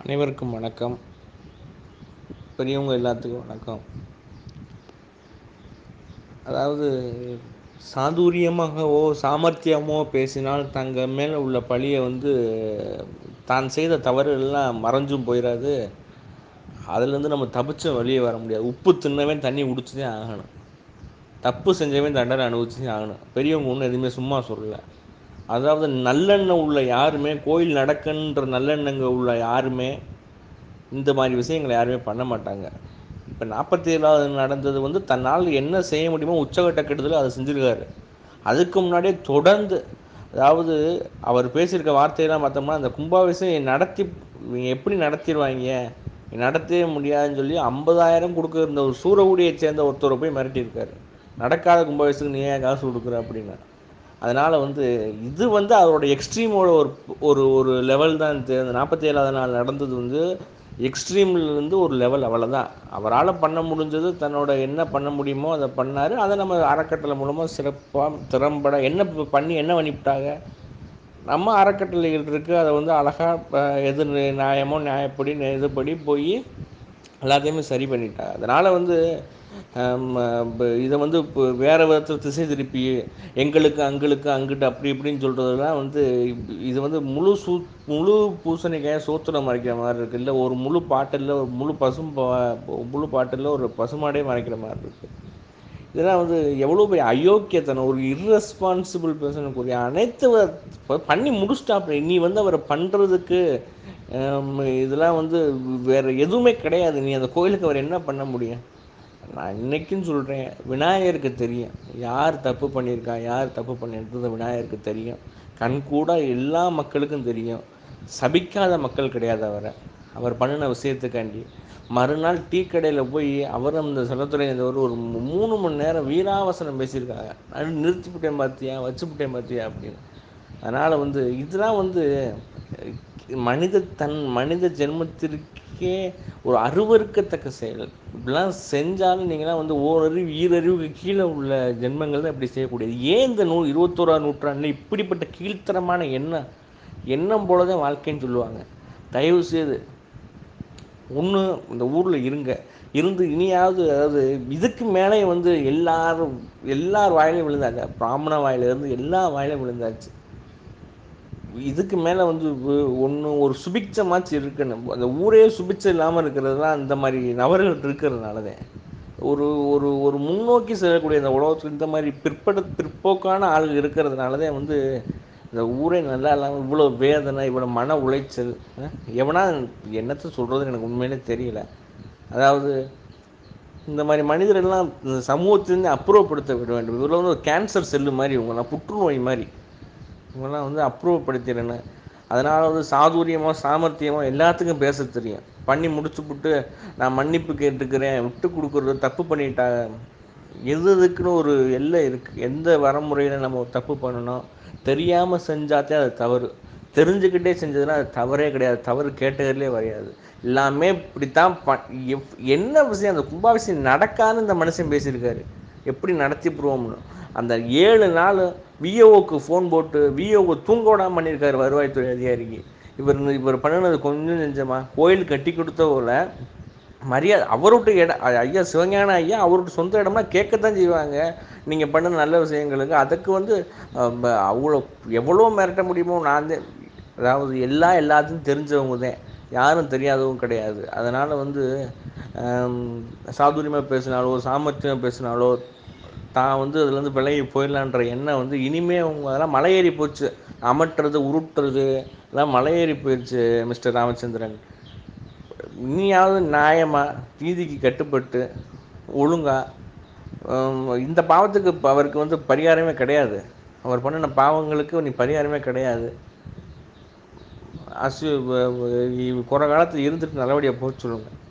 அனைவருக்கும் வணக்கம் பெரியவங்க எல்லாத்துக்கும் வணக்கம் அதாவது சாதுரியமாகவோ சாமர்த்தியமோ பேசினால் தங்கள் மேலே உள்ள பழியை வந்து தான் செய்த தவறு எல்லாம் மறைஞ்சும் போயிடாது அதுலேருந்து நம்ம தப்பிச்சும் வெளியே வர முடியாது உப்பு தின்னவன் தண்ணி குடிச்சுதே ஆகணும் தப்பு செஞ்சவன் தண்டனை அனுபவிச்சுதே ஆகணும் பெரியவங்க ஒன்றும் எதுவுமே சும்மா சொல்லலை அதாவது நல்லெண்ணம் உள்ள யாருமே கோயில் நடக்குன்ற நல்லெண்ணங்க உள்ள யாருமே இந்த மாதிரி விஷயங்களை யாருமே பண்ண மாட்டாங்க இப்போ நாற்பத்தி ஏழாவது நடந்தது வந்து தன்னால் என்ன செய்ய முடியுமோ உச்சகட்ட கெடுதல் அதை செஞ்சுருக்காரு அதுக்கு முன்னாடியே தொடர்ந்து அதாவது அவர் பேசியிருக்க வார்த்தையெல்லாம் பார்த்தோம்னா அந்த கும்பாபிஷேகம் நடத்தி இவங்க எப்படி நடத்திடுவாங்க நடத்தவே முடியாதுன்னு சொல்லி ஐம்பதாயிரம் கொடுக்க இருந்த ஒரு சூரகுடியை சேர்ந்த ஒருத்தரை போய் மிரட்டியிருக்காரு நடக்காத கும்பாபிஷேகம் நீ ஏன் காசு கொடுக்குற அப்படின்னு அதனால் வந்து இது வந்து அவரோட எக்ஸ்ட்ரீமோட ஒரு ஒரு ஒரு லெவல் தான் அந்த நாற்பத்தி ஏழாவது நாள் நடந்தது வந்து எக்ஸ்ட்ரீம்லேருந்து ஒரு லெவல் அவ்வளோதான் அவரால் பண்ண முடிஞ்சது தன்னோட என்ன பண்ண முடியுமோ அதை பண்ணார் அதை நம்ம அறக்கட்டளை மூலமாக சிறப்பாக திறம்பட என்ன பண்ணி என்ன பண்ணிவிட்டாங்க நம்ம அறக்கட்டளைகள் இருக்குது அதை வந்து அழகாக எது நியாயமோ நியாயப்படி இதுபடி போய் எல்லாத்தையுமே சரி பண்ணிட்டாங்க அதனால் வந்து இதை வந்து இப்போ வேறு விதத்தில் திசை திருப்பி எங்களுக்கு அங்களுக்கு அங்கிட்டு அப்படி இப்படின்னு சொல்கிறதுலாம் வந்து இது வந்து முழு சூ முழு பூசணிக்காய சோத்துல மறைக்கிற மாதிரி இருக்குது இல்லை ஒரு முழு பாட்டில் ஒரு முழு பசும் முழு பாட்டில் ஒரு பசுமாடே மறைக்கிற மாதிரி இருக்குது இதெல்லாம் வந்து எவ்வளோ பெரிய அயோக்கியத்தனம் ஒரு இர்ரெஸ்பான்சிபிள் பர்சனுக்குரிய அனைத்து பண்ணி முடிச்சிட்டாப்ல நீ வந்து அவரை பண்ணுறதுக்கு இதெல்லாம் வந்து வேறு எதுவுமே கிடையாது நீ அந்த கோயிலுக்கு அவர் என்ன பண்ண முடியும் நான் இன்றைக்கும் சொல்கிறேன் விநாயகருக்கு தெரியும் யார் தப்பு பண்ணியிருக்கா யார் தப்பு பண்ணியிருக்கிறது விநாயகருக்கு தெரியும் கண் கூட எல்லா மக்களுக்கும் தெரியும் சபிக்காத மக்கள் கிடையாது அவரை அவர் பண்ணின விஷயத்துக்காண்டி மறுநாள் டீ கடையில் போய் அவர் அந்த செல்லத்துறை ஒரு ஒரு மூணு மணி நேரம் வீராவசனம் பேசியிருக்காங்க அது நிறுத்திவிட்டேன் பார்த்தியா வச்சுவிட்டேன் பார்த்தியா அப்படின்னு அதனால் வந்து இதெல்லாம் வந்து மனித தன் மனித ஜென்மத்திற்கே ஒரு அருவறுக்கத்தக்க செயல் இப்படிலாம் செஞ்சாலும் நீங்களாம் வந்து ஓரறிவு ஈரறிவுக்கு கீழே உள்ள ஜென்மங்கள் தான் இப்படி செய்யக்கூடியது ஏன் இந்த நூ இருபத்தோராம் நூற்றாண்டில் இப்படிப்பட்ட கீழ்த்தரமான எண்ணம் எண்ணம் போல தான் வாழ்க்கைன்னு சொல்லுவாங்க தயவு செய்து ஒன்று இந்த ஊரில் இருங்க இருந்து இனியாவது அதாவது இதுக்கு மேலே வந்து எல்லாரும் எல்லார் வாயிலையும் விழுந்தாங்க பிராமண வாயிலிருந்து எல்லா வாயிலையும் விழுந்தாச்சு இதுக்கு மேலே வந்து ஒன்று ஒரு சுபிக்ஷமாச்சு இருக்குன்னு அந்த ஊரே சுபிச்சம் இல்லாமல் இருக்கிறது தான் இந்த மாதிரி நபர்கள் இருக்கிறதுனால தான் ஒரு ஒரு ஒரு முன்னோக்கி செல்லக்கூடிய இந்த உலகத்தில் இந்த மாதிரி பிற்பட பிற்போக்கான ஆளுகள் இருக்கிறதுனால தான் வந்து இந்த ஊரே நல்லா இல்லாமல் இவ்வளோ வேதனை இவ்வளோ மன உளைச்சல் எவனா என்னத்தை சொல்கிறதுன்னு எனக்கு உண்மையிலே தெரியல அதாவது இந்த மாதிரி மனிதர்கள்லாம் சமூகத்திலேருந்து அப்புறப்படுத்த விட வேண்டும் இதில் வந்து ஒரு கேன்சர் செல்லு மாதிரி இவங்கெல்லாம் புற்றுநோய் மாதிரி இவங்கெல்லாம் வந்து அப்ரூவப்படுத்திடணும் அதனால் வந்து சாதுரியமாக சாமர்த்தியமாக எல்லாத்துக்கும் பேச தெரியும் பண்ணி முடிச்சுப்புட்டு நான் மன்னிப்பு கேட்டுக்கிறேன் விட்டு கொடுக்குறது தப்பு பண்ணிட்டா எது எதுக்குன்னு ஒரு எல்லை இருக்குது எந்த வரமுறையில் நம்ம தப்பு பண்ணணும் தெரியாமல் செஞ்சாத்தே அது தவறு தெரிஞ்சுக்கிட்டே செஞ்சதுன்னா அது தவறே கிடையாது தவறு கேட்டதுலேயே வரையாது எல்லாமே இப்படித்தான் ப எப் என்ன விஷயம் அந்த கும்பாபிஷேகம் நடக்காதுன்னு இந்த மனுஷன் பேசியிருக்காரு எப்படி நடத்தி போடுவோம்னு அந்த ஏழு நாள் விஓவுக்கு ஃபோன் போட்டு விஓவை தூங்க விடாமல் பண்ணியிருக்காரு வருவாய்த்துறை அதிகாரிக்கு இவர் இவர் பண்ணினது கொஞ்சம் செஞ்சமா கோயில் கட்டி கொடுத்த போல மரியாதை அவர்கிட்ட இடம் ஐயா சிவஞான ஐயா அவர்கிட்ட சொந்த இடம்னா கேட்கத்தான் செய்வாங்க நீங்கள் பண்ண நல்ல விஷயங்களுக்கு அதுக்கு வந்து அவ்வளோ எவ்வளோ மிரட்ட முடியுமோ நான் தான் அதாவது எல்லா எல்லாத்தையும் தெரிஞ்சவங்க தான் யாரும் தெரியாதவங்க கிடையாது அதனால் வந்து சாதுரியமாக பேசினாலோ சாமர்த்தியமாக பேசினாலோ தான் வந்து அதுலேருந்து விலகி போயிடலான்ற எண்ணம் வந்து இனிமே அவங்க அதெல்லாம் மலையேறி போச்சு அமட்டுறது உருட்டுறது எல்லாம் மலையேறி போயிடுச்சு மிஸ்டர் ராமச்சந்திரன் இனியாவது நியாயமாக நீதிக்கு கட்டுப்பட்டு ஒழுங்காக இந்த பாவத்துக்கு அவருக்கு வந்து பரிகாரமே கிடையாது அவர் பண்ணின பாவங்களுக்கு நீ பரிகாரமே கிடையாது அசு குறை காலத்தில் இருந்துட்டு நல்லபடியாக போக சொல்லுங்கள்